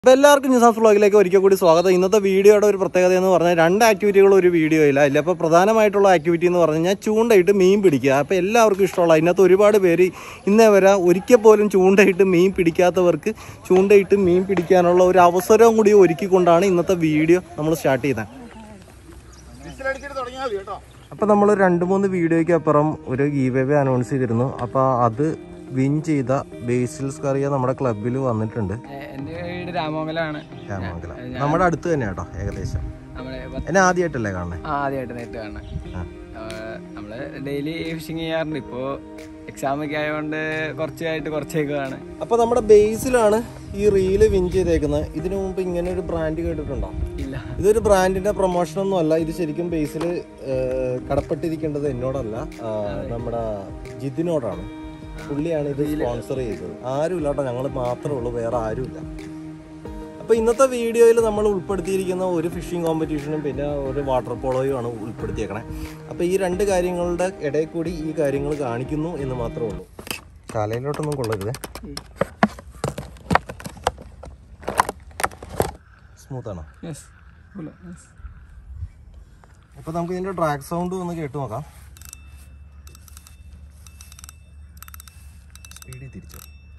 അപ്പോൾ എല്ലാവർക്കും ന്യൂസാസ് വ്ളോഗിലേക്ക് ഒരിക്കൽ കൂടി സ്വാഗതം ഇന്നത്തെ വീഡിയോയുടെ ഒരു പ്രത്യേകത എന്ന് പറഞ്ഞാൽ രണ്ട് ആക്ടിവിറ്റികൾ ഒരു വീഡിയോയില്ല അതിൽ അപ്പോൾ പ്രധാനമായിട്ടുള്ള ആക്ടിവിറ്റി എന്ന് പറഞ്ഞു കഴിഞ്ഞാൽ ചൂണ്ടയിട്ട് മീൻ പിടിക്കുക അപ്പോൾ എല്ലാവർക്കും ഇഷ്ടമുള്ള അതിനകത്ത് ഒരുപാട് പേര് ഇന്നേ വരെ ഒരിക്കൽ പോലും ചൂണ്ടയിട്ട് മീൻ പിടിക്കാത്തവർക്ക് ചൂണ്ടയിട്ട് മീൻ പിടിക്കാനുള്ള ഒരു അവസരവും കൂടി ഒരുക്കിക്കൊണ്ടാണ് ഇന്നത്തെ വീഡിയോ നമ്മൾ സ്റ്റാർട്ട് ചെയ്തത് അപ്പോൾ നമ്മൾ രണ്ട് മൂന്ന് വീഡിയോയ്ക്ക് അപ്പുറം ഒരു ഗീവേ അനൗൺസ് ചെയ്തിരുന്നു അപ്പോൾ അത് വിൻ ചെയ്ത ബേസിൽസ് കറിയ നമ്മുടെ ക്ലബിൽ വന്നിട്ടുണ്ട് ഏഹ് എന്റെ വീട് രാമമംഗലാണ് രാമമംഗലം നമ്മുടെ അടുത്ത് തന്നെ കേട്ടോ ഏകദേശം നമ്മളെ പത്ത് എന്നെ ആദ്യമായിട്ടല്ലേ കാണണേ ആദ്യമായിട്ട് നേരിട്ട് കാണാൻ ആ. നമ്മള് ഡെയിലി ഫിഷിങ് ചെയ്യാറുണ്ട് ഇപ്പോ എക്സാം ഒക്കെ ആയതുകൊണ്ട് കുറച്ചായിട്ട് കുറച്ചേക്കാണ് അപ്പൊ നമ്മുടെ ബേസിലാണ് ഈ റീല് വിൻ ചെയ്തേക്കുന്നത് ഇതിനു മുമ്പ് ഇങ്ങനെ ഒരു ബ്രാൻഡ് കേട്ടിട്ടുണ്ടോ ഇല്ല ഇതൊരു ബ്രാൻഡിന്റെ പ്രൊമോഷൻ ഒന്നും അല്ല ഇത് ശരിക്കും ബേസിൽ കടപ്പെട്ടിരിക്കേണ്ടത് എന്നോടല്ല ആ, നമ്മുടെ ജിതിനോടാണ് പുള്ളിയാണ് ഇത് സ്പോൺസർ ചെയ്തത് ആരുമില്ല കേട്ടോ ഞങ്ങൾ മാത്രമേ ഉള്ളൂ വേറെ ആരുമില്ല അപ്പൊ ഇന്നത്തെ വീഡിയോയിൽ നമ്മൾ ഉൾപ്പെടുത്തിയിരിക്കുന്ന ഒരു ഫിഷിംഗ് കോമ്പറ്റീഷനും പിന്നെ ഒരു വാട്ടർ പോളോയും ആണ് ഉൾപ്പെടുത്തിയേക്കണേ അപ്പൊ ഈ രണ്ട് കാര്യങ്ങളുടെ ഇടയിൽ കൂടി ഈ കാര്യങ്ങൾ കാണിക്കുന്നു എന്ന് മാത്രമേ ഉള്ളൂ കാലയിലോട്ടൊന്നും കൊള്ളരുത് സ്മൂത്ത് ആണോ യെസ് അപ്പൊ നമുക്ക് ഇതിന്റെ ഡ്രാഗ് സൗണ്ട് ഒന്ന് കേട്ടു നോക്കാം സ്പീഡിൽ തിരിച്ചു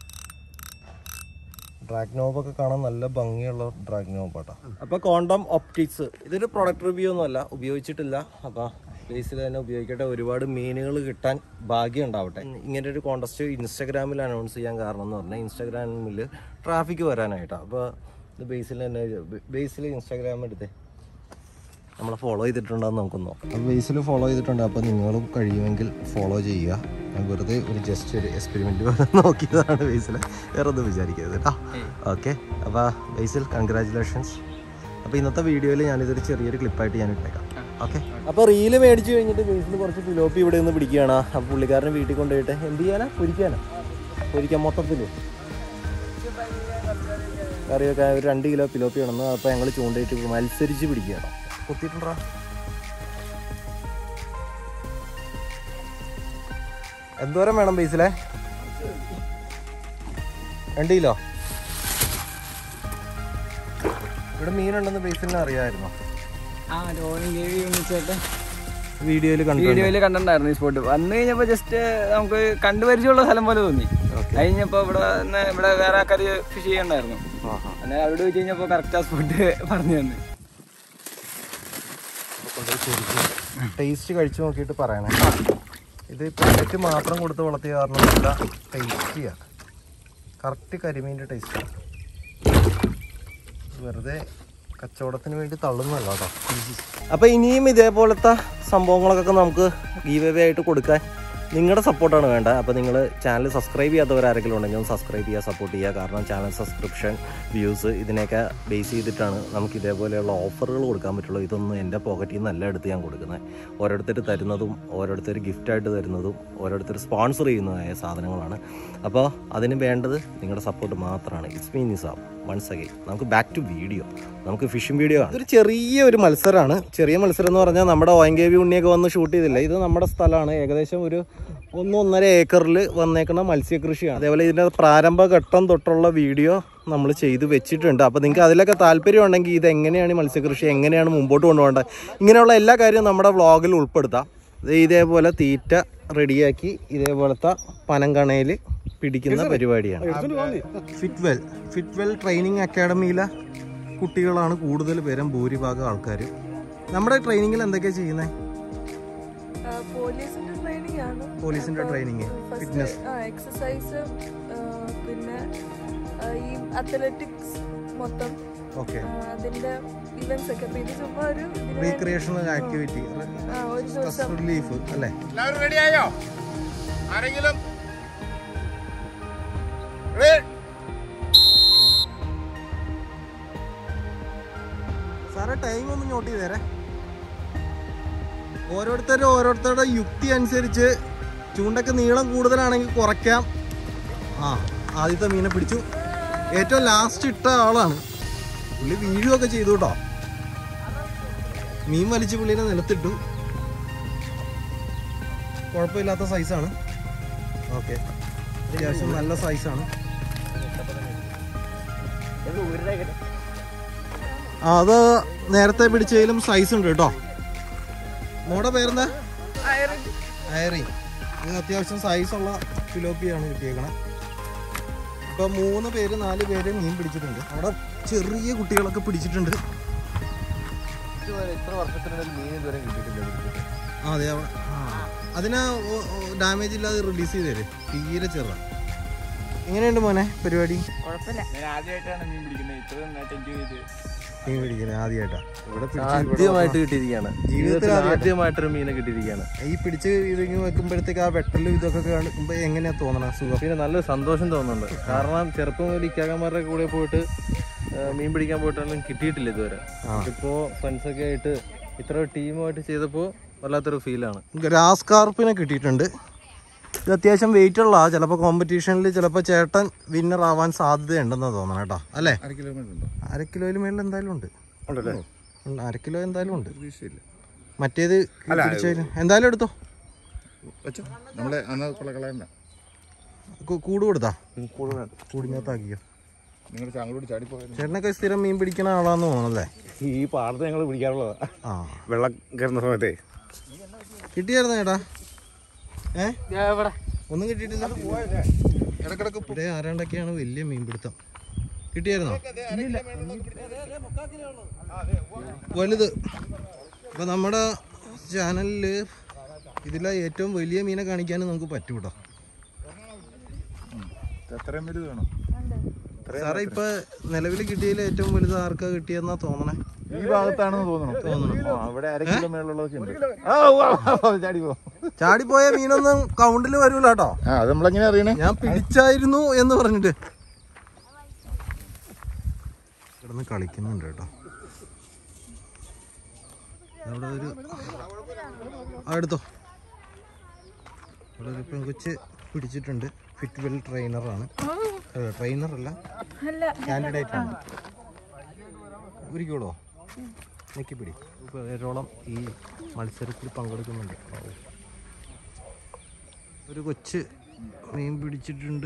ഡ്രാഗ് നോബൊക്കെ കാണാൻ നല്ല ഭംഗിയുള്ള ഡ്രാഗ് നോബാട്ടോ അപ്പൊ കോണ്ടം ഒപ്റ്റിക്സ് ഇതൊരു പ്രൊഡക്റ്റ് റിവ്യൂ ഒന്നും അല്ല ഉപയോഗിച്ചിട്ടില്ല അപ്പൊ ബേസിൽ തന്നെ ഉപയോഗിക്കട്ടെ ഒരുപാട് മീനുകൾ കിട്ടാൻ ഭാഗ്യം ഉണ്ടാവട്ടെ ഇങ്ങനെ ഒരു കോണ്ടസ്റ്റ് ഇൻസ്റ്റാഗ്രാമിൽ അനൗൺസ് ചെയ്യാൻ കാരണം എന്ന് പറഞ്ഞാൽ ഇൻസ്റ്റാഗ്രാമിൽ ട്രാഫിക് വരാനായിട്ടാണ് അപ്പോൾ ഇത് ബേസിൽ തന്നെ ബേസിൽ ഇൻസ്റ്റാഗ്രാം എടുത്തേ നമ്മളെ ഫോളോ ചെയ്തിട്ടുണ്ടെന്ന് നമുക്ക് നോക്കാം അപ്പോൾ ബേസിൽ ഫോളോ ചെയ്തിട്ടുണ്ട് അപ്പോൾ നിങ്ങളും കഴിയുമെങ്കിൽ ഫോളോ ചെയ്യുക ഞാൻ വെറുതെ ഒരു ജസ്റ്റ് ഒരു എക്സ്പെരിമെൻറ്റ് പോലെ നോക്കിയതാണ് ബേസിൽ വേറെ ഒന്നും വിചാരിക്കരുത് കേട്ടോ ഓക്കെ അപ്പോൾ ബേസിൽ കൺഗ്രാറ്റുലേഷൻസ് അപ്പോൾ ഇന്നത്തെ വീഡിയോയിൽ ഞാനിതൊരു ചെറിയൊരു ക്ലിപ്പായിട്ട് ഞാൻ ഇട്ടേക്കാം ഓക്കെ അപ്പോൾ റീല് മേടിച്ച് കഴിഞ്ഞിട്ട് ബേസിൽ കുറച്ച് പിലോപ്പി ഇവിടെ നിന്ന് പിടിക്കുകയാണ് അപ്പോൾ പുള്ളിക്കാരനെ വീട്ടിൽ കൊണ്ടുപോയിട്ട് എന്ത് ചെയ്യാനാ പൊരിക്കാനാ പൊരിക്കാൻ മൊത്തത്തിൽ കറിയൊക്കെ ഒരു രണ്ട് കിലോ പിലോപ്പി ആണെന്ന് അപ്പോൾ ഞങ്ങൾ ചൂണ്ടയിട്ട് മത്സരിച്ച് പിടിക്കുകയാണ് കുത്തിയിട്ടുണ്ടോ എന്തോരം വേണം ബേസിലെ രണ്ട് കിലോ ഇവിടെ മീനുണ്ടെന്ന് ബേസിലിനെ അറിയാമായിരുന്നോ ആ ലോണിങ് ദേവി ഒന്നിച്ചേട്ടെ വീഡിയോയിൽ കണ്ടു വീഡിയോയിൽ കണ്ടിട്ടുണ്ടായിരുന്നു ഈ സ്പോട്ട് വന്നു കഴിഞ്ഞപ്പോ ജസ്റ്റ് നമുക്ക് കണ്ടുപരിചയമുള്ള സ്ഥലം പോലെ തോന്നി ഓക്കെ കഴിഞ്ഞപ്പോ ഇവിടെ വന്ന് ഇവിടെ വേറെ ആൾക്കാർ ഫിഷ് ചെയ്യണ്ടായിരുന്നു അന്നേരം അവിടെ വെച്ച് കഴിഞ്ഞപ്പോ കറക്റ്റ് ആ സ്പോട്ട് പറഞ്ഞു തന്നു ടേസ്റ്റ് കഴിച്ചു നോക്കിയിട്ട് പറയണേ ഇത് പൊക്കറ്റ് മാത്രം കൊടുത്ത് വളർത്തിയ കാരണം നല്ല ടേസ്റ്റിയാ കറക്റ്റ് കരിമീൻ്റെ ടേസ്റ്റാണ് വെറുതെ കച്ചവടത്തിന് വേണ്ടി തള്ളുന്നല്ല കേട്ടോ അപ്പോൾ ഇനിയും ഇതേപോലത്തെ സംഭവങ്ങളൊക്കെ നമുക്ക് ഗീവ് ആയിട്ട് കൊടുക്കാൻ നിങ്ങളുടെ സപ്പോർട്ടാണ് വേണ്ടത് അപ്പോൾ നിങ്ങൾ ചാനൽ സബ്സ്ക്രൈബ് ചെയ്യാത്തവരാരെങ്കിലും ഉണ്ടെങ്കിൽ ഒന്ന് സബ്സ്ക്രൈബ് ചെയ്യുക സപ്പോർട്ട് ചെയ്യുക കാരണം ചാനൽ സബ്സ്ക്രിപ്ഷൻ വ്യൂസ് ഇതിനെയൊക്കെ ബേസ് ചെയ്തിട്ടാണ് നമുക്ക് ഇതേപോലെയുള്ള ഓഫറുകൾ കൊടുക്കാൻ പറ്റുള്ളൂ ഇതൊന്നും എൻ്റെ പോക്കറ്റിൽ നിന്നല്ല എടുത്ത് ഞാൻ കൊടുക്കുന്നത് ഓരോരുത്തർ തരുന്നതും ഓരോരുത്തർ ഗിഫ്റ്റായിട്ട് തരുന്നതും ഓരോരുത്തർ സ്പോൺസർ ചെയ്യുന്നതായ സാധനങ്ങളാണ് അപ്പോൾ അതിന് വേണ്ടത് നിങ്ങളുടെ സപ്പോർട്ട് മാത്രമാണ് it's me Nizam once again നമുക്ക് ബാക്ക് ടു വീഡിയോ നമുക്ക് ഫിഷിംഗ് വീഡിയോ ആണ് ഇതൊരു ചെറിയ ഒരു മത്സരമാണ് ചെറിയ മത്സരം എന്ന് പറഞ്ഞാൽ നമ്മുടെ ഓയങ്കേവി ഉണ്ണിയൊക്കെ വന്ന് ഷൂട്ട് ചെയ്തില്ല ഇത് നമ്മുടെ സ്ഥലമാണ് ഏകദേശം ഒരു ഒന്ന് ഒന്നര ഏക്കറിൽ വന്നേക്കുന്ന മത്സ്യകൃഷിയാണ് അതേപോലെ ഇതിൻ്റെ പ്രാരംഭ ഘട്ടം തൊട്ടുള്ള വീഡിയോ നമ്മൾ ചെയ്ത് വെച്ചിട്ടുണ്ട് അപ്പോൾ നിങ്ങൾക്ക് അതിലൊക്കെ താല്പര്യം ഉണ്ടെങ്കിൽ ഇത് എങ്ങനെയാണ് ഈ മത്സ്യകൃഷി എങ്ങനെയാണ് മുമ്പോട്ട് കൊണ്ടുപോകേണ്ടത് ഇങ്ങനെയുള്ള എല്ലാ കാര്യവും നമ്മുടെ വ്ളോഗിൽ ഉൾപ്പെടുത്താം ഇത് ഇതേപോലെ തീറ്റ റെഡിയാക്കി ഇതേപോലത്തെ പനങ്കണയിൽ പിടിക്കുന്ന പരിപാടിയാണ് ഫിറ്റ്വെൽ ഫിറ്റ്വെൽ ട്രെയിനിങ് അക്കാഡമിയിലെ കുട്ടികളാണ് കൂടുതൽ പേരും ഭൂരിഭാഗം ആൾക്കാർ നമ്മുടെ ട്രെയിനിങ്ങിൽ എന്തൊക്കെയാണ് ചെയ്യുന്നത് ആ, പോലീസിന്റെ ട്രെയിനിങ് ആണ് പോലീസിന്റെ ട്രെയിനിങ് ഫിറ്റ്നസ് ഫസ്റ്റ് എക്സസൈസ് പിന്നെ ആ, ഈ അത്ലറ്റിക്സ് മൊത്തം ഓക്കെ ആ, അതിന്റെ ഇവന്റ്സ് ഒക്കെ അപ്പൊ ഇത് ചുമ്മാ ഒരു ഇതിന് വേണ്ടി- റീക്രിയേഷണൽ ആക്ടിവിറ്റി ആ, ഒരു ദിവസം സ്ട്രെസ് റിലീഫ് അല്ലേ എല്ലാവരും റെഡിയായോ ആരെങ്കിലും Ready? സാറേ ടൈം ഒന്ന് നോട്ട് ചെയ്തേരെ ഓരോരുത്തരും ഓരോരുത്തരുടെ യുക്തി അനുസരിച്ച് ചൂണ്ടയ്ക്ക് നീളം കൂടുതലാണെങ്കിൽ കുറയ്ക്കാം ആ ആദ്യത്തെ മീനെ പിടിച്ചു ഏറ്റവും ലാസ്റ്റ് ഇട്ട ആളാണ് പുള്ളി വീഴുകയൊക്കെ ചെയ്തു കേട്ടോ മീൻ വലിച്ച് പുള്ളിനെ നിലത്തിട്ടു കുഴപ്പമില്ലാത്ത സൈസാണ് ഓക്കെ അത്യാവശ്യം നല്ല സൈസാണ് ആ അത് നേരത്തെ പിടിച്ചതിലും സൈസ് ഉണ്ട് കേട്ടോ മോടെ പേരെന്താ അയറി ഇത് അത്യാവശ്യം സൈസുള്ള ഫിലോപ്പിയാണ് കിട്ടിയേക്കണേ ഇപ്പൊ മൂന്ന് പേര് നാല് പേര് മീൻ പിടിച്ചിട്ടുണ്ട് അവിടെ ചെറിയ കുട്ടികളൊക്കെ പിടിച്ചിട്ടുണ്ട് ഇത്ര വർഷത്തിനിടയിൽ മീൻ ഇതുവരെ കിട്ടിയിട്ടില്ല ആ അതെ അവിടെ ആ. അതിനെ ഡാമേജ് ഇല്ലാതെ റിലീസ് ചെയ്ത് തരും തീരെ ചെറുതാ എങ്ങനെയുണ്ട് മോനെ പരിപാടി കുഴപ്പമില്ല ഞാൻ ആദ്യമായിട്ടാണ് മീൻ പിടിക്കുന്നത് ഇത്ര നന്നായിട്ട് എൻജോയ് ചെയ്ത് മീൻ പിടിക്കുന്നത് ആദ്യമായിട്ടാ ഇവിടെ ആദ്യമായിട്ട് കിട്ടിയിരിക്കുകയാണ് ജീവിതത്തിൽ ജീവിതത്തിൽ ആദ്യമായിട്ട്. ആദ്യമായിട്ടൊരു മീനെ കിട്ടിയിരിക്കുകയാണ് ഈ പിടിച്ച് ഇതിങ്ങ് വെക്കുമ്പോഴത്തേക്ക് ആ വെട്ടലും ഇതൊക്കെ കാണുമ്പോ എങ്ങനെയാ തോന്നണ സുഖം പിന്നെ നല്ലൊരു സന്തോഷം തോന്നുന്നുണ്ട് കാരണം ചെറുപ്പം മുതൽ ഇക്കാക്കന്മാരുടെ കൂടെ പോയിട്ട് ആ, മീൻ പിടിക്കാൻ പോയിട്ടൊന്നും കിട്ടിയിട്ടില്ല ഇതുവരെ ആ. ഇപ്പോ ഫ്രണ്ട്സ് ഒക്കെ ആയിട്ട് ഇത്ര ടീമായിട്ട് ചെയ്തപ്പോൾ വല്ലാത്തൊരു ഫീലാണ് ഗ്രാസ് കാർപ്പിനെ കിട്ടിയിട്ടുണ്ട് ഇത് അത്യാവശ്യം വെയിറ്റ് ഉള്ള ചിലപ്പോൾ കോമ്പറ്റീഷനിൽ ചിലപ്പോൾ ചേട്ടൻ വിന്നർ ആവാൻ സാധ്യതയുണ്ടെന്ന് തോന്നണം കേട്ടോ അല്ലേ അര കിലോമീറ്റർ ഉണ്ടോ അര കിലോയിൽ മേളിൽ എന്തായാലും ഉണ്ട് ഉണ്ടല്ലേ ഉണ്ട്, അര കിലോ എന്തായാലും ഉണ്ട് പ്രതീക്ഷയില്ല മറ്റേത് അല്ല, പിടിച്ചതിന് എന്തായാലും എടുത്തോ വെച്ചോ നമ്മളെ അന്ന് കൊള്ള കളയണ്ട കൂ- കൂട് കൊടുത്താ കൂടിനകത്താക്കിയോ നിങ്ങൾ ചാങ്ങളോട് ചാടിപ്പോയത് ചേട്ടനൊക്കെ സ്ഥിരം മീൻ പിടിക്കണ ആളാന്ന് തോന്നണല്ലേ ഈ പാടത്ത് ഞങ്ങൾ പിടിക്കാറുള്ളതാ ആ വെള്ളം കയറുന്ന സമയത്തേ കിട്ടിയായിരുന്നു ചേട്ടാ ഏ ഒന്നും കിട്ടിയിട്ടില്ല ഇടക്കിടക്ക് ഇവിടെ ആരാണ്ടൊക്കെയാണ് വലിയ മീൻ പിടുത്തം കിട്ടിയായിരുന്നോ വലുത് അപ്പൊ നമ്മുടെ ചാനലില് ഇതിലെ ഏറ്റവും വലിയ മീനെ കാണിക്കാനും നമുക്ക് പറ്റും കേട്ടോ എത്രയും വലുത് വേണം സാറേ ഇപ്പൊ നിലവിൽ കിട്ടിയതിൽ ഏറ്റവും വലുത് ആർക്കാ കിട്ടിയെന്നാ തോന്നണേ ഈ ഭാഗത്താണെന്ന് തോന്നുന്നു തോന്നണം ആ, അവിടെ അര കിലോ മേളുള്ളതൊക്കെ ഉണ്ട് ആ, ഉവ്വ് ഉവ്വ് ഉവ്വ് ചാടി പോ ചാടിപ്പോയ മീനൊന്നും കൗണ്ടിൽ വരൂല കേട്ടോ ആ അത് നമ്മളെങ്ങനെ അറിയണേ ഞാൻ പിടിച്ചായിരുന്നു എന്ന് പറഞ്ഞിട്ട് കിടന്ന് കളിക്കുന്നുണ്ട് കേട്ടോ അവിടെ ഒരു ആ എടുത്തോ ഇവിടെ ഒരു പെങ്കൊച്ച് പിടിച്ചിട്ടുണ്ട് ഫിറ്റ് വെൽ ട്രെയിനറാണ് ട്രെയിനർ അല്ല അല്ല കാൻഡിഡേറ്റ് ആണ് ഉരിക്കോളോ നെക്കിപ്പിടി പേരോളം ഈ മത്സരത്തിൽ പങ്കെടുക്കുന്നുണ്ട് ഓ. ഒരു കൊച്ച് മീൻ പിടിച്ചിട്ടുണ്ട്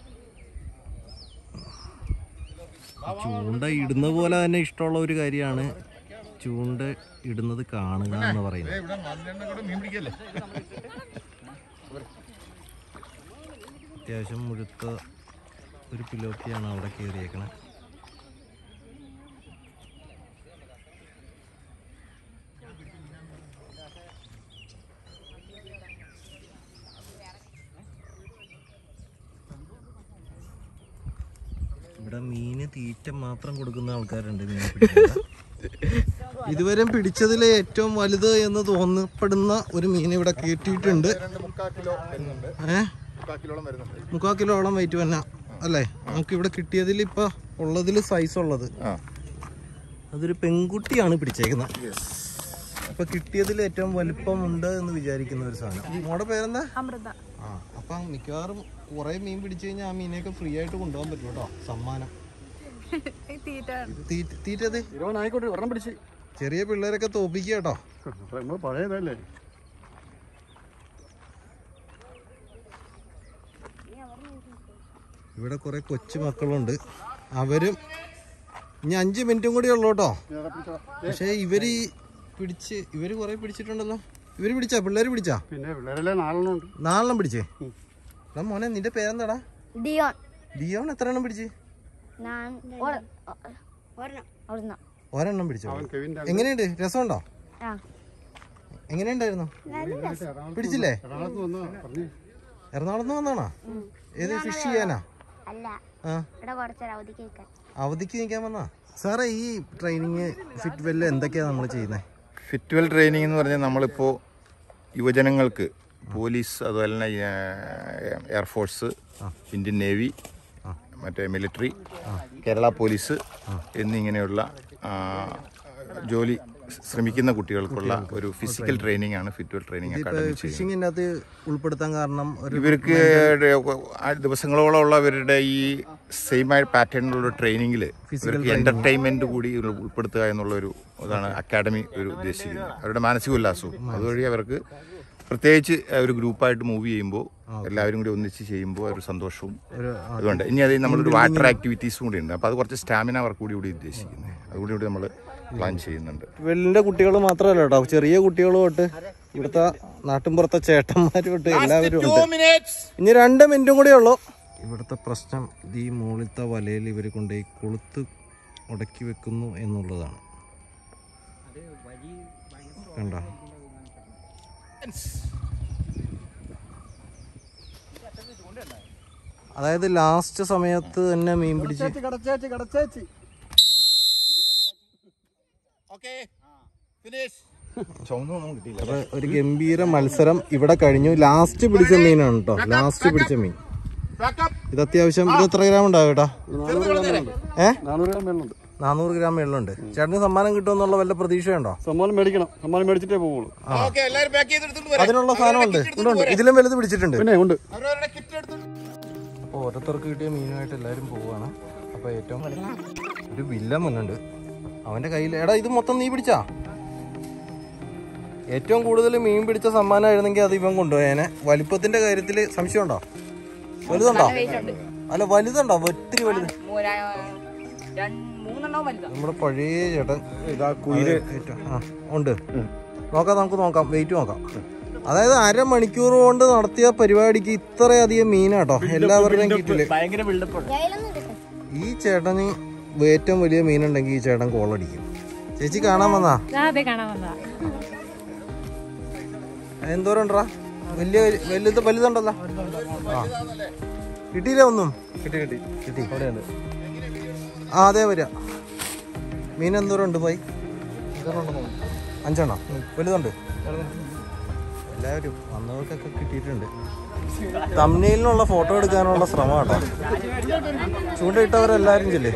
ചൂണ്ട ഇടുന്ന പോലെ തന്നെ ഇഷ്ടമുള്ള ഒരു കാര്യമാണ് ചൂണ്ട ഇടുന്നത് കാണുക എന്ന് പറയുന്നത് ഇവിടെ മണ്ണെണ്ണ കൂടെ മീൻ പിടിക്കല്ലേ അത്യാവശ്യം മുഴുത്ത ഒരു പിലോപ്പിയാണ് അവിടെ കയറിയേക്കണത് ഇവിടെ മീന് തീറ്റ മാത്രം കൊടുക്കുന്ന ആൾക്കാരുണ്ട് മീനെ പിടിക്കാൻ ഇതുവരെ പിടിച്ചതിലെ ഏറ്റവും വലുത് എന്ന് തോന്നപ്പെടുന്ന ഒരു മീൻ ഇവിടെ കയറ്റിയിട്ടുണ്ട് രണ്ട് മുക്കാൽ കിലോ വരുന്നുണ്ട് ഏഹ് മുക്കാൽ കിലോളം വരുന്നുണ്ട് മുക്കാൽ കിലോളം വെയിറ്റ് തന്നെ അല്ലേ നമുക്ക് ഇവിടെ കിട്ടിയതിൽ ഇപ്പൊ ഉള്ളതിൽ സൈസ് ഉള്ളത് ആ അതൊരു പെൺകുട്ടിയാണ് പിടിച്ചേക്കുന്നത് അപ്പൊ കിട്ടിയതിൽ ഏറ്റവും വലിപ്പം ഉണ്ട് എന്ന് വിചാരിക്കുന്ന ഒരു സാധനം മോടെ പേരെന്താ അമൃത ആ അപ്പൊ മിക്കവാറും കുറെ മീൻ പിടിച്ചു കഴിഞ്ഞാൽ ആ മീനെയൊക്കെ ഫ്രീ ആയിട്ട് കൊണ്ടുപോകാൻ പറ്റും കേട്ടോ സമ്മാനം ഈ തീറ്റ തീറ്റ- തീറ്റത് ആയിക്കോട്ടെ ഒരെണ്ണം പിടിച്ച് ചെറിയ പിള്ളേരൊക്കെ തോപ്പിക്കുക കേട്ടോ നമ്മൾ പഴയതല്ലേ ഇവിടെ കുറെ കൊച്ചു മക്കളുണ്ട് അവരും ഇനി അഞ്ച് മിനിറ്റും കൂടി ഉള്ളൂ കേട്ടോ പക്ഷേ ഇവര് ഈ പിടിച്ച് ഇവര് കുറെ പിടിച്ചിട്ടുണ്ടല്ലോ ഇവര് പിടിച്ചാ പിള്ളേര് പിടിച്ചാ പിന്നെ പിള്ളേരെല്ലാം നാലെണ്ണം നാലെണ്ണം പിടിച്ചേ എടാ മോനെ നിന്റെ പേരെന്താടാ ഡിയോൺ ഡിയോൺ എത്ര എണ്ണം പിടിച്ച് ഞാൻ ഒര- ഒരെണ്ണം ഒരെണ്ണം ഒരെണ്ണം പിടിച്ചോ കെവിൻ്റെ എങ്ങനെയുണ്ട് രസമുണ്ടോ ആ എങ്ങനെയുണ്ടായിരുന്നു പിടിച്ചില്ലേ എറണാകുളത്ത് വന്നു പറഞ്ഞു എറണാകുളത്ത് വന്നാണോ ഏത് ഫിഷ് ചെയ്യാനാ അല്ല ആ ഇവിടെ കുറച്ചൊരു അവധിക്ക് നിൽക്കാൻ അവധിക്ക് നിൽക്കാൻ വന്നാ സാറേ ഈ ട്രെയിനിങ് ഫിറ്റ് വെല്ല് എന്തൊക്കെയാ നമ്മൾ ചെയ്യുന്നത് ഫിറ്റ്വെൽ ട്രെയിനിങ് എന്ന് പറഞ്ഞാൽ നമ്മളിപ്പോൾ യുവജനങ്ങൾക്ക് പോലീസ് അതുപോലെ തന്നെ ഏഹ്, എയർഫോഴ്സ് ഇന്ത്യൻ നേവി മറ്റേ മിലിറ്ററി കേരള പോലീസ് എന്നിങ്ങനെയുള്ള ആ, ജോലി ശ്രമിക്കുന്ന കുട്ടികൾക്കുള്ള ഒരു ഫിസിക്കൽ ട്രെയിനിങ് ആണ് ഫിറ്റ്വെൽ ട്രെയിനിങ് അക്കാദമി ചെയ്യുന്നത് ഫിഷിങ്ങിൻ്റെ അകത്ത് ഉൾപ്പെടുത്താൻ കാരണം ഒരു ഇവർക്ക് ആ ദിവസങ്ങളോളം ഉള്ള അവരുടെ ഈ സെയിം ആയ പാറ്റേണിലുള്ള ട്രെയിനിങ്ങിൽ ഇവർക്ക് എന്റർടൈൻമെന്റ് കൂടി ഇതിൽ ഉൾപ്പെടുത്തുക എന്നുള്ള ഒരു ഇതാണ് അക്കാഡമി ഒരു ഉദ്ദേശിക്കുന്നത് അവരുടെ മാനസിക ഉല്ലാസവും അതുവഴി അവർക്ക് പ്രത്യേകിച്ച് ഒരു ഗ്രൂപ്പായിട്ട് മൂവ് ചെയ്യുമ്പോൾ എല്ലാവരും കൂടി ഒന്നിച്ച് ചെയ്യുമ്പോൾ ഒരു സന്തോഷവും അതുകൊണ്ട് ഇനി അത് നമ്മളൊരു വാട്ടർ ആക്ടിവിറ്റീസും കൂടി ഉണ്ട് അപ്പോൾ അത് കുറച്ച് സ്റ്റാമിന വർക്ക് കൂടി കൂടി ഉദ്ദേശിക്കുന്നത് അതുകൂടി കൂടി നമ്മൾ പ്ലാൻ ചെയ്യുന്നുണ്ട് വെല്ലിന്റെ കുട്ടികൾ മാത്രമല്ല കേട്ടോ ചെറിയ കുട്ടികളും തൊട്ട് ഇവിടുത്തെ നാട്ടിൻപുറത്തെ ചേട്ടന്മാരും തൊട്ട് എല്ലാവരും ഉണ്ട് ഇനി രണ്ട് മിനിറ്റും കൂടെ ഉള്ളൂ ഇവിടുത്തെ പ്രശ്നം ഈ മുകളിലത്തെ വലയിൽ ഇവർ കൊണ്ടുപോയി കൊളുത്ത് ഉടക്കി വെക്കുന്നു എന്നുള്ളതാണ് കണ്ട അതായത് ലാസ്റ്റ് സമയത്ത് തന്നെ മീൻ പിടിച്ച് കടച്ചേച്ചി കടച്ചേച്ചി അപ്പൊ ഒരു ഗംഭീര മത്സരം ഇവിടെ കഴിഞ്ഞു ലാസ്റ്റ് പിടിച്ച മീനാണ് കേട്ടോ ലാസ്റ്റ് പിടിച്ച മീൻ ഇത് അത്യാവശ്യം ഇത് എത്ര ഗ്രാം ഉണ്ടാവും കേട്ടോ ഏ നാനൂറ് ഗ്രാം മേളുണ്ട് നാനൂറ് ഗ്രാം മേളിലുണ്ട് ചേട്ടന് സമ്മാനം കിട്ടുമെന്നുള്ള വല്ല പ്രതീക്ഷയുണ്ടോ സമ്മാനം മേടിക്കണം സമ്മാനം മേടിച്ചിട്ടേ പോകുള്ളൂ അതിനുള്ള സാധനമുണ്ട് ഉണ്ട് ഇതിലും വലുത് പിടിച്ചിട്ടുണ്ട് പിന്നെ ഉണ്ട് അപ്പോൾ ഓരോരുത്തർക്ക് കിട്ടിയ മീനുമായിട്ട് എല്ലാവരും പോവുകയാണ് അപ്പോൾ ഏറ്റവും ഒരു വില്ല മുന്നുണ്ട് അവൻ്റെ കയ്യിൽ എടാ ഇത് മൊത്തം നീ പിടിച്ചാ ഏറ്റവും കൂടുതൽ മീൻ പിടിച്ച സമ്മാനമായിരുന്നെങ്കിൽ അത് ഇവൻ കൊണ്ടുപോയേനെ വലിപ്പത്തിന്റെ കാര്യത്തിൽ സംശയമുണ്ടോ വലുതുണ്ടോ അല്ല വലുതുണ്ടോ ഒത്തിരി വലുത് നമ്മുടെ പഴയ ചേട്ടൻ ഇതാ കുയില് ആ ഉണ്ട് നോക്കാം നമുക്ക് നോക്കാം വെയിറ്റ് നോക്കാം അതായത് അരമണിക്കൂർ കൊണ്ട് നടത്തിയ പരിപാടിക്ക് ഇത്രയധികം മീനാട്ടോ എല്ലാവരുടെയും കിട്ടില് ജയിലൊന്നും കിട്ടും ഈ ചേട്ടന് ഏറ്റവും വലിയ മീനുണ്ടെങ്കിൽ ഈ ചേട്ടൻ കോളടിക്കും ചേച്ചി കാണാൻ വന്നാ അതെ കാണാൻ വന്നതാ എന്തോരം ഉണ്ടാ വലിയ വലുത് വലുതുണ്ടല്ലോ ആ കിട്ടിയില്ല ഒന്നും കിട്ടി കിട്ടി കിട്ടി ആ അതെ വരിക മീൻ എന്തോരം ഉണ്ട് പോയി അഞ്ചെണ്ണം വലുതുണ്ട് എല്ലാവരും വന്നവർക്കൊക്കെ കിട്ടിയിട്ടുണ്ട് തമ്നയിലിനുള്ള ഫോട്ടോ എടുക്കാനുള്ള ശ്രമം കേട്ടോ ചൂണ്ടയിട്ടവരെല്ലാരും ചെല്ലേ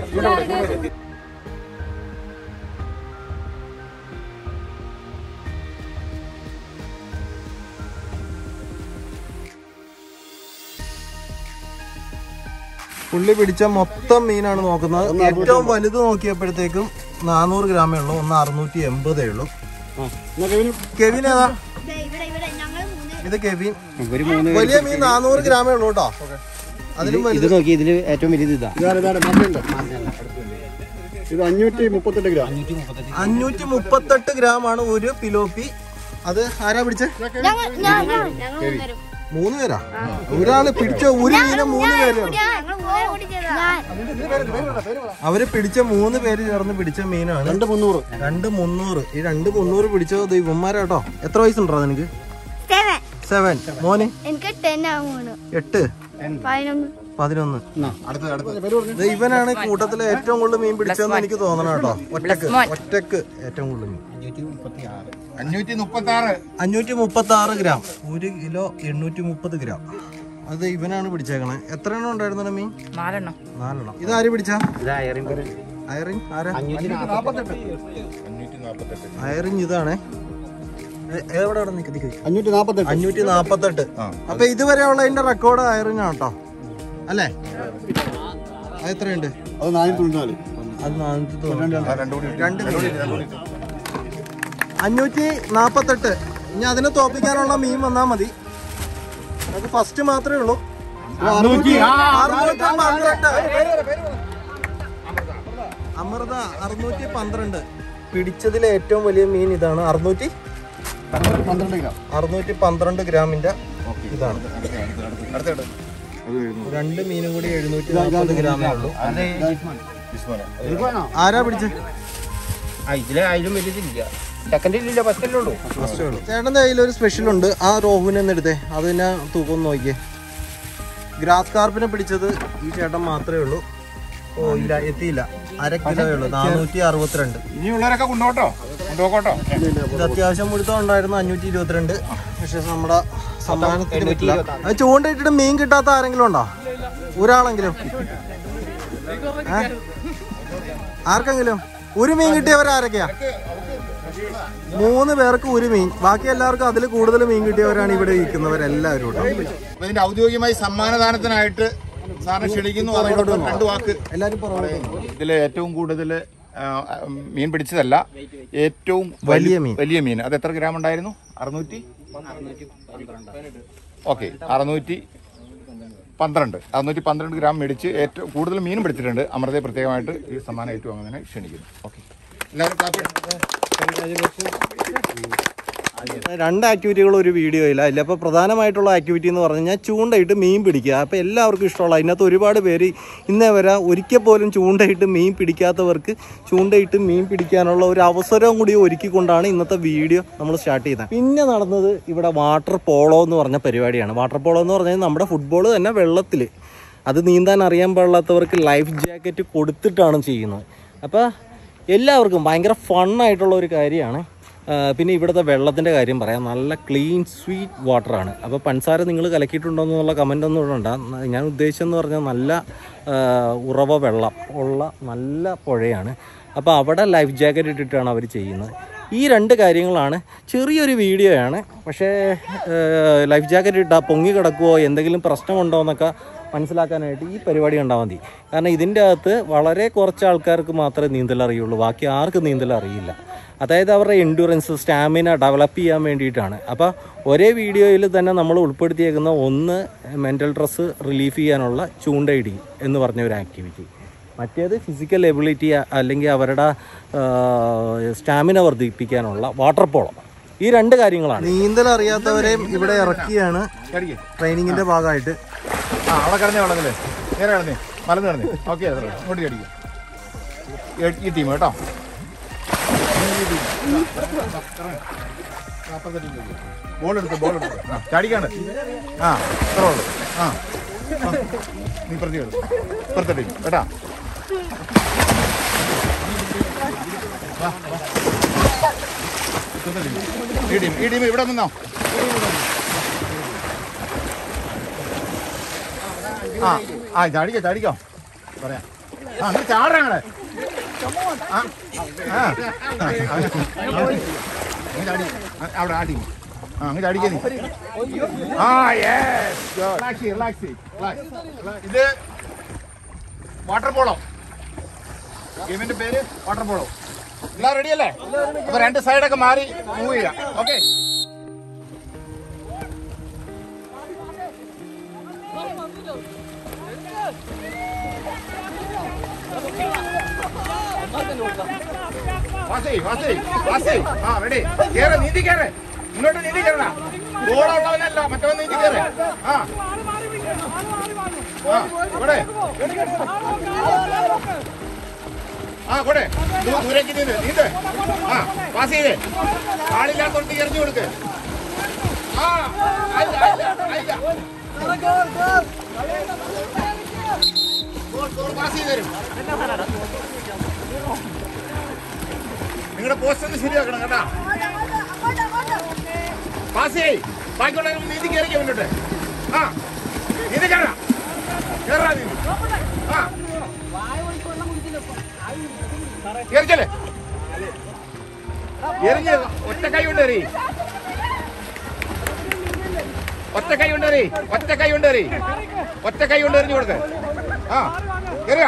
പുള്ളി പിടിച്ച മൊത്തം മീനാണ് നോക്കുന്നത് ഏറ്റവും വലുത് നോക്കിയപ്പോഴത്തേക്കും നാനൂറ് ഗ്രാമേ ഉള്ളൂ ഒന്ന് അറുന്നൂറ്റി എൺപതേ ഉള്ളൂ കെവിൻ ഏതാ ഇവിടെ ഇവിടെ ഞങ്ങൾ മൂന്ന് ഇത് കെവിൻ വലിയ മീൻ നാനൂറ് ഗ്രാമേ ഉള്ളൂ കേട്ടോ അതിലും വലുത് നോക്കി ഇതില് ഏറ്റവും വലുത് ഇതാ ഇതാണ് ഇതാണ് മറ്റേണ്ട് ഇത് അഞ്ഞൂറ്റി മുപ്പത്തെട്ട് ഗ്രാം അഞ്ഞൂറ്റി മുപ്പത്തെട്ട് ഗ്രാം ആണ് ഒരു പിലോപ്പി അത് ആരാ പിടിച്ചേ ഞങ്ങൾ ഞാൻ ഞാൻ ഞങ്ങൾ മൂന്നുപേരും മൂന്ന് പേരാ ഒരാള് പിടിച്ച ഒരു മീനെ മൂന്ന് പേരാണ് ഞങ്ങൾ മൂന്നുപേരും കൂടി ചെയ്തതാ അവര് പിടിച്ച മൂന്ന് പേര് ചേർന്ന് പിടിച്ച മീനാണ് രണ്ട് മുന്നൂറ് രണ്ട് മുന്നൂറ് ഈ രണ്ട് മുന്നൂറ് പിടിച്ചത് ഇവന്മാരാട്ടോ എത്ര വയസ്സുണ്ടോ നിനക്ക് സെവൻ സെവൻ മോന് എനിക്ക് ടെൻ ആവുകയാണ് എട്ട് പതിനൊന്ന് പതിനൊന്ന് ഇത് ഇവനാണ് കൂട്ടത്തിലെ ഏറ്റവും കൂടുതൽ മീൻ പിടിച്ചതെന്ന് എനിക്ക് തോന്നണം കേട്ടോ ഒറ്റക്ക് ഒറ്റക്ക് ഏറ്റവും കൂടുതൽ മീൻ അഞ്ഞൂറ്റി മുപ്പത്തി ആറ് അഞ്ഞൂറ്റി മുപ്പത്തി ആറ് ഗ്രാം ഒരു കിലോ എണ്ണൂറ്റി മുപ്പത് ഗ്രാം അത് ഇവനാണ് പിടിച്ചേക്കണേ എത്ര എണ്ണം ഉണ്ടായിരുന്ന മീൻ നാലെണ്ണം നാലെണ്ണം ഇത് ആര് പിടിച്ച അയറിങ് ആരാ അയറിങ് ഇതാണേ എ- എവിടെ അവിടെ നിക്ക് നിക്ക് അഞ്ഞൂറ്റി നാപ്പത്തെട്ട് അഞ്ഞൂറ്റി നാപ്പത്തെട്ട് അപ്പൊ ഇതുവരെ ഉള്ളതിന്റെ റെക്കോർഡ് അയറിങ് ആണ് കേട്ടോ അല്ലേ അത് എത്രയുണ്ട് അത് നാനൂറ്റി തൊണ്ണൂറ്റി അത് നാനൂറ്റി തൊണ്ണൂറ്റി രണ്ട് മീൻ. അഞ്ഞൂറ്റി നാപ്പത്തെട്ട് ഇനി അതിനെ തോപ്പിക്കാനുള്ള മീൻ വന്നാ മതി അത് ഫസ്റ്റ് മാത്രമേ ഉള്ളൂ അറുന്നൂറ്റി പന്ത്രണ്ട്. അമൃത അറുന്നൂറ്റി പന്ത്രണ്ട് പിടിച്ചതിലെ ഏറ്റവും വലിയ മീൻ ഇതാണ് അറുന്നൂറ്റി പന്ത്രണ്ട് ഗ്രാം അറുന്നൂറ്റി പന്ത്രണ്ട് ഗ്രാമിന്റെ ഇതാണ് രണ്ട് മീനും കൂടി എഴുന്നൂറ്റി നാൽപ്പത് ഗ്രാമേ ഉള്ളൂ ആരാ പിടിച്ചേ ഇതിലെ അതിലും വലുതില്ല സെക്കൻഡ് ഇല്ല ഫസ്റ്റല്ലേ ഉള്ളൂ ചേട്ടൻ്റെ കയ്യിൽ ഒരു സ്പെഷ്യൽ ഉണ്ട് ആ റോഹുവിനെ ഒന്ന് എടുത്തേ അത് തന്നെ തൂക്കം ഒന്ന് നോക്കിയേ ഗ്രാസ് കാർപ്പിനെ പിടിച്ചത് ഈ ചേട്ടൻ മാത്രമേ ഉള്ളൂ ഓ ഇല്ല എത്തിയില്ല അര കിലോ ഉള്ളൂ നാനൂറ്റി അറുപത്തിരണ്ട് ഇനിയുള്ളവരൊക്കെ കൊണ്ടുപോട്ടോ കൊണ്ടുപോക്കോട്ടോ ഇത് അത്യാവശ്യം മുഴുത്തം ഉണ്ടായിരുന്നു അഞ്ഞൂറ്റി ഇരുപത്തിരണ്ട് പക്ഷെ നമ്മുടെ സമ്മാനത്തിന് പറ്റില്ല അത് ചൂണ്ടയിട്ടിട്ട് മീൻ കിട്ടാത്ത ആരെങ്കിലും ഉണ്ടോ ഒരാളെങ്കിലും ഏ? ആർക്കെങ്കിലും ഒരു മീൻ കിട്ടിയവരാരൊക്കെയാ മൂന്ന് പേർക്ക് ഒരു മീൻ ബാക്കി എല്ലാവർക്കും അതിൽ കൂടുതൽ മീൻ കിട്ടിയവരാണ് ഇവിടെ ഇരിക്കുന്നവരെല്ലാവരും കേട്ടോ അപ്പൊ ഇതിന്റെ ഔദ്യോഗികമായി സമ്മാനദാനത്തിനായിട്ട് സാറിനെ ക്ഷണിക്കുന്നു അതുകൊണ്ട് രണ്ട് വാക്ക് എല്ലാവരും പുറകോട്ട് ഇതിൽ ഏറ്റവും കൂടുതൽ ആ, മീൻ പിടിച്ചതല്ല ഏറ്റവും വലിയ മീൻ. വലിയ മീൻ അത് എത്ര ഗ്രാം ഉണ്ടായിരുന്നു അറുന്നൂറ്റി ഓക്കെ അറുന്നൂറ്റി പന്ത്രണ്ട് അറുന്നൂറ്റി പന്ത്രണ്ട് ഗ്രാം മേടിച്ച് ഏറ്റവും കൂടുതൽ മീൻ പിടിച്ചിട്ടുണ്ട് അമൃതയെ പ്രത്യേകമായിട്ട് ഈ സമ്മാനം ഏറ്റുവാങ്ങുന്നതിനെ ക്ഷണിക്കുന്നു ഓക്കെ എല്ലാവരും കാപ്പി രണ്ട് ആക്ടിവിറ്റികൾ ഒരു വീഡിയോയില്ല അതിൽ അപ്പോൾ പ്രധാനമായിട്ടുള്ള ആക്ടിവിറ്റി എന്ന് പറഞ്ഞു കഴിഞ്ഞാൽ ചൂണ്ടയിട്ട് മീൻ പിടിക്കുക അപ്പോൾ എല്ലാവർക്കും ഇഷ്ടമുള്ള അതിനകത്ത് ഒരുപാട് പേര് ഇന്നേ വരെ ഒരിക്കൽ പോലും ചൂണ്ടയിട്ട് മീൻ പിടിക്കാത്തവർക്ക് ചൂണ്ടയിട്ട് മീൻ പിടിക്കാനുള്ള ഒരു അവസരവും കൂടി ഒരുക്കിക്കൊണ്ടാണ് ഇന്നത്തെ വീഡിയോ നമ്മൾ സ്റ്റാർട്ട് ചെയ്തത് പിന്നെ നടന്നത് ഇവിടെ വാട്ടർ പോളോ എന്ന് പറഞ്ഞ പരിപാടിയാണ് വാട്ടർ പോളോ എന്ന് പറഞ്ഞാൽ നമ്മുടെ ഫുട്ബോൾ തന്നെ വെള്ളത്തിൽ അത് നീന്താൻ അറിയാൻ പാടില്ലാത്തവർക്ക് ലൈഫ് ജാക്കറ്റ് കൊടുത്തിട്ടാണ് ചെയ്യുന്നത് അപ്പോൾ എല്ലാവർക്കും ഭയങ്കര ഫണ്ണായിട്ടുള്ള ഒരു കാര്യമാണ് ആ, പിന്നെ ഇവിടുത്തെ വെള്ളത്തിൻ്റെ കാര്യം പറയാം നല്ല ക്ലീൻ സ്വീറ്റ് വാട്ടറാണ് അപ്പോൾ പഞ്ചസാര നിങ്ങൾ കലക്കിയിട്ടുണ്ടോ എന്നുള്ള കമൻ്റ് ഒന്നും ഇവിടെ ഉണ്ടാ ഞാൻ ഉദ്ദേശിച്ചെന്ന് പറഞ്ഞാൽ നല്ല ആ, ഉറവ വെള്ളം ഉള്ള നല്ല പുഴയാണ് അപ്പോൾ അവിടെ ലൈഫ് ജാക്കറ്റ് ഇട്ടിട്ടാണ് അവർ ചെയ്യുന്നത് ഈ രണ്ട് കാര്യങ്ങളാണ് ചെറിയൊരു വീഡിയോയാണ് പക്ഷേ ലൈഫ് ജാക്കറ്റ് ഇട്ടാൽ പൊങ്ങി കിടക്കുമോ എന്തെങ്കിലും പ്രശ്നമുണ്ടോ എന്നൊക്കെ മനസ്സിലാക്കാനായിട്ട് ഈ പരിപാടി ഉണ്ടാൽ മതി കാരണം ഇതിൻ്റെ അകത്ത് വളരെ കുറച്ച് ആൾക്കാർക്ക് മാത്രമേ നീന്തൽ അറിയുള്ളൂ ബാക്കി ആർക്കും നീന്തൽ അറിയില്ല അതായത് അവരുടെ എൻഡുറൻസ് സ്റ്റാമിന ഡെവലപ്പ് ചെയ്യാൻ വേണ്ടിയിട്ടാണ് അപ്പോൾ ഒരേ വീഡിയോയിൽ തന്നെ നമ്മൾ ഉൾപ്പെടുത്തിയേക്കുന്ന ഒന്ന് മെൻ്റൽ സ്ട്രെസ് റിലീഫ് ചെയ്യാനുള്ള ചൂണ്ടയിടി എന്ന് പറഞ്ഞ ഒരു ആക്ടിവിറ്റി മറ്റേത് ഫിസിക്കൽ എബിലിറ്റി അല്ലെങ്കിൽ അവരുടെ സ്റ്റാമിന വർദ്ധിപ്പിക്കാനുള്ള വാട്ടർ പോളം ഈ രണ്ട് കാര്യങ്ങളാണ് നീന്തൽ അറിയാത്തവരെയും ഇവിടെ ഇറക്കിയാണ് കടിക്ക്. ട്രെയിനിങ്ങിന്റെ ഭാഗമായിട്ട് ആ അവിടെ കിടന്നേ വെള്ളത്തില് നേരെ കിടന്നേ മലന്ന് കിടന്നേ ഓക്കെ ഇങ്ങോട്ട് കടിക്കും ഈ ടീം കേട്ടോ ബോൾ എടുത്ത് ബോൾ എടുത്ത് ആ ചാടിക്കാണ് ആ ഇത്രേ ഉള്ളൂ ആ ആ. നീ പ്രതി എടുത്തു ഇപ്പുറത്തെ ടീം കേട്ടാ വാ, വാ. ഇപ്പുറത്തെ ടീം. ഈ ടീം ഈ ടീം ഇവിടെ നിന്നോ ആ ആ ചാടിക്കോ ചാടിക്കോ പറയാം ആ നീ ചാടാ ഞങ്ങളെ ആ ആ അങ്ങ് ചാടി ആ, അവിടെ ആ ടീം ആ അങ്ങ് ചാടിക്കേ നീ ആ യെസ് റിലാക്സ് റിലാക്സ് ഇത് വാട്ടർ പോളോ ഗെയിമിന്റെ പേര് വാട്ടർ പോളോ എല്ലാം റെഡി അല്ലേ അപ്പൊ രണ്ട് സൈഡൊക്കെ മാറി മൂവ് ചെയ്യാം ഓക്കെ വാസി വാസി വാസി ആ റെഡി കേറ് നീന്തി കേറ് മുന്നോട്ട് നീന്തി കേറണ ഗോളുള്ളവനല്ല മറ്റവൻ നീന്തി കേറ് ആ ആ ഇവിടെ ആ കൂടെ ദൂ- ദൂരേക്ക് നീന്ത് നീന്ത് ആ പാസ് ചെയ്തേ ആളില്ലാത്തോടത്ത് എറിഞ്ഞു കൊടുക്ക് ആ അല്ല അല്ല അല്ല ഗോൾ ഗോൾ പാസ് ചെയ്ത് തരും നിങ്ങളുടെ പോസ്റ്റ് ഒന്ന് ശരിയാക്കണം കേട്ടാ പാസ് ചെയ് ബാക്കിയുള്ള നീതി കയറിക്കോ മുന്നോട്ട് ആ നീതി കയറാ കയറാ നീ ആ കയറിച്ചല്ലേ എറിഞ്ഞ് ഒറ്റ കൈ കൊണ്ട് എറി ഒറ്റ കൈ കൊണ്ട് എറി ഒറ്റ കൈ കൊണ്ട് എറി ഒറ്റ കൈ കൊണ്ട് എറിഞ്ഞു കൊടുക്ക് ആ കയറുക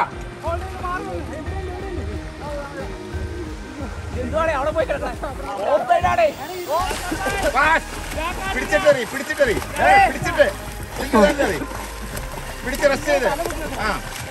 പാസ്. പിടിച്ചിട്ടെറി പിടിച്ചിട്ടെറി ഏ, പിടിച്ചിട്ട് പിടിച്ച് തന്നെ എറി. പിടിച്ച് റെസ്റ്റ് ചെയ്ത് ആ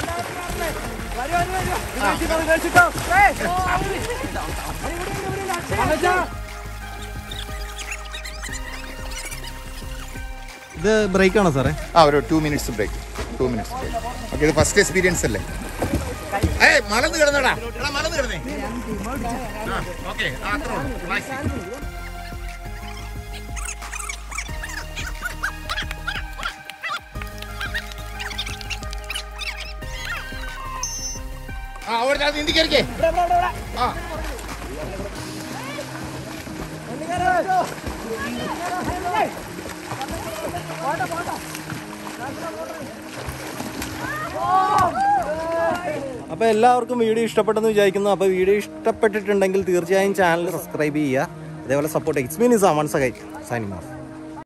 ഇത് ബ്രേക്ക് ആണോ സാറേ ആ ഒരു two minutes break two minutes break okay ഇത് ഫസ്റ്റ് എക്സ്പീരിയൻസ് അല്ലേ ഏ മലന്ന് കിടന്നടാ എടാ മലന്ന് കിടന്നേ ആ ഓക്കെ ആ അത്രേ ഉള്ളൂ Relax ചെയ്യ്. ആ അവിടെ അത് നീന്തി കയറിക്കേ ആ അപ്പോൾ എല്ലാവർക്കും വീഡിയോ ഇഷ്ടപ്പെട്ടെന്ന് വിചാരിക്കുന്നു അപ്പോൾ വീഡിയോ ഇഷ്ടപ്പെട്ടിട്ടുണ്ടെങ്കിൽ തീർച്ചയായും ചാനൽ സബ്സ്ക്രൈബ് ചെയ്യുക അതേപോലെ സപ്പോർട്ട് എക്സ്പീരിയൻസ് ആണ് വൺസ് അഗൈൻ സൈനിങ് ഓഫ്